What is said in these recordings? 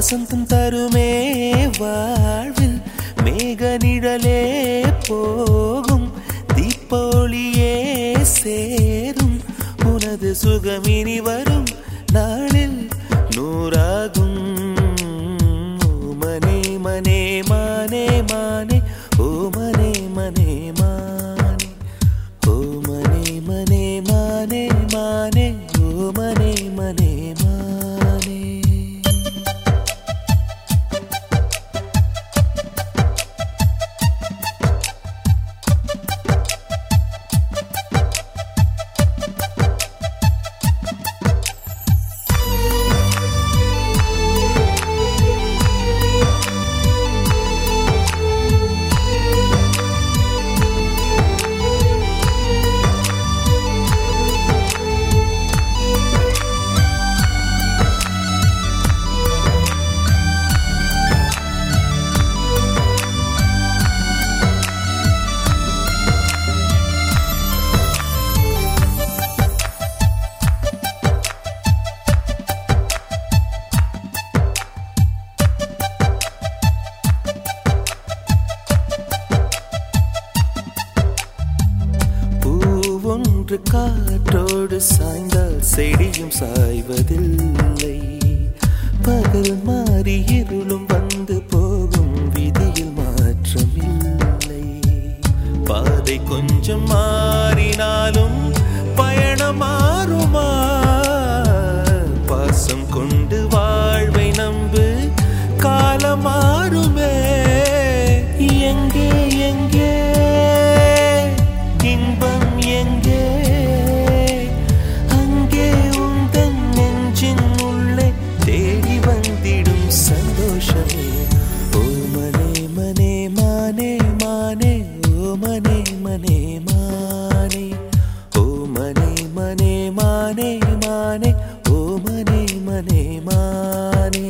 வசந்தம் தருமே வாழ்வில் மேக நிழலே போகும் தீப்பொழியே சேரும் உனது சுகமினி வரும் நாளில் நூறாகும் ஓ மனே மனே மானே மானே ஓ மனே மனே மானே ஓ மனே மனே மானே மானே ஓ மனே மனே மானே பூவொன்று காற்றோடு சாய்ந்தால் செடியும் சாய்வதில்லை பகல் மாறி இருளும் வந்து போகும் விதியில் மாற்றமில்லை பாதை கொஞ்சம் மாறினாலும் பயணம் மாறுமா பாசம் கொண்டு வாழ்வை நம்பு காலம் மாறுமே எங்கே எங்கே இன்பம் எங்கே அங்கே உந்தன் நெஞ்சின் உள்ளே தேடி வந்திடும் சந்தோஷமே ஓ மனே மனே மானே மானே ஓ மனே மனே மானே ஓ மனே மனே மானே மானே ஓ மனே மனே மானே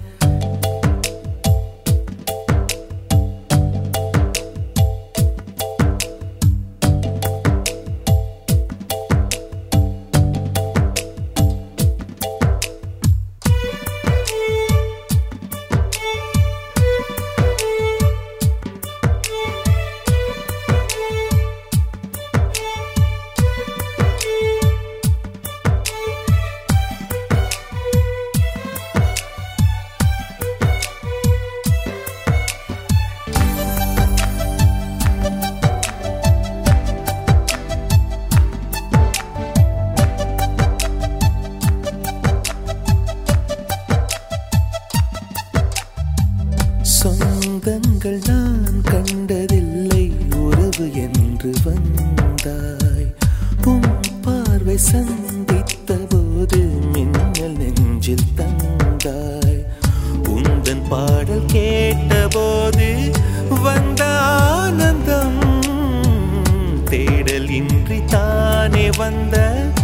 சொந்தங்கள் நான் கண்டதில்லை உறவு என்று வந்தாய் உன் பார்வை சந்தித்த போது மின்னல் நெஞ்சில் தந்தாய் உந்தன் பாடல் கேட்டபோது வந்த ஆனந்தம் தேடல் இன்றி தானே வந்த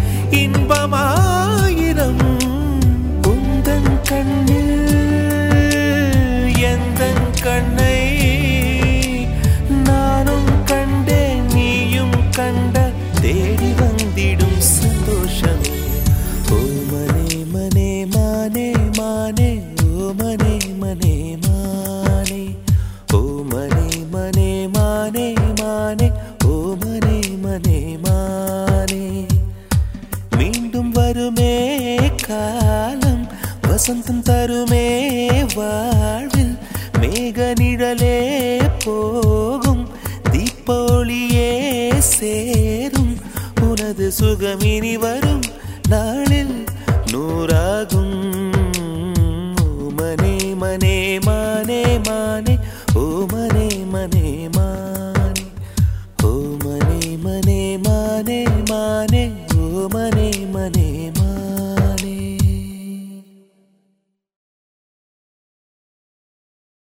இன்பமாயிரம் உந்தன் கண்ணில் எந்தன் கண்ணை நானும் கண்டேன் நீயும் கண்ட தேடி வந்திடும் சந்தோஷமே ஓ மனே மனே மானே மானே ஓ மனே மனே மானே ஓ மனே மனே மானே மானே ஓ மனே மனே மானே மீண்டும் வருமே காலம் வசந்தம் தருமே வாழ்வில் மேக நிழலே போகும் தீப்பொழியே சேரும் உனது சுகமினி வரும் நாளில் நூறாகும்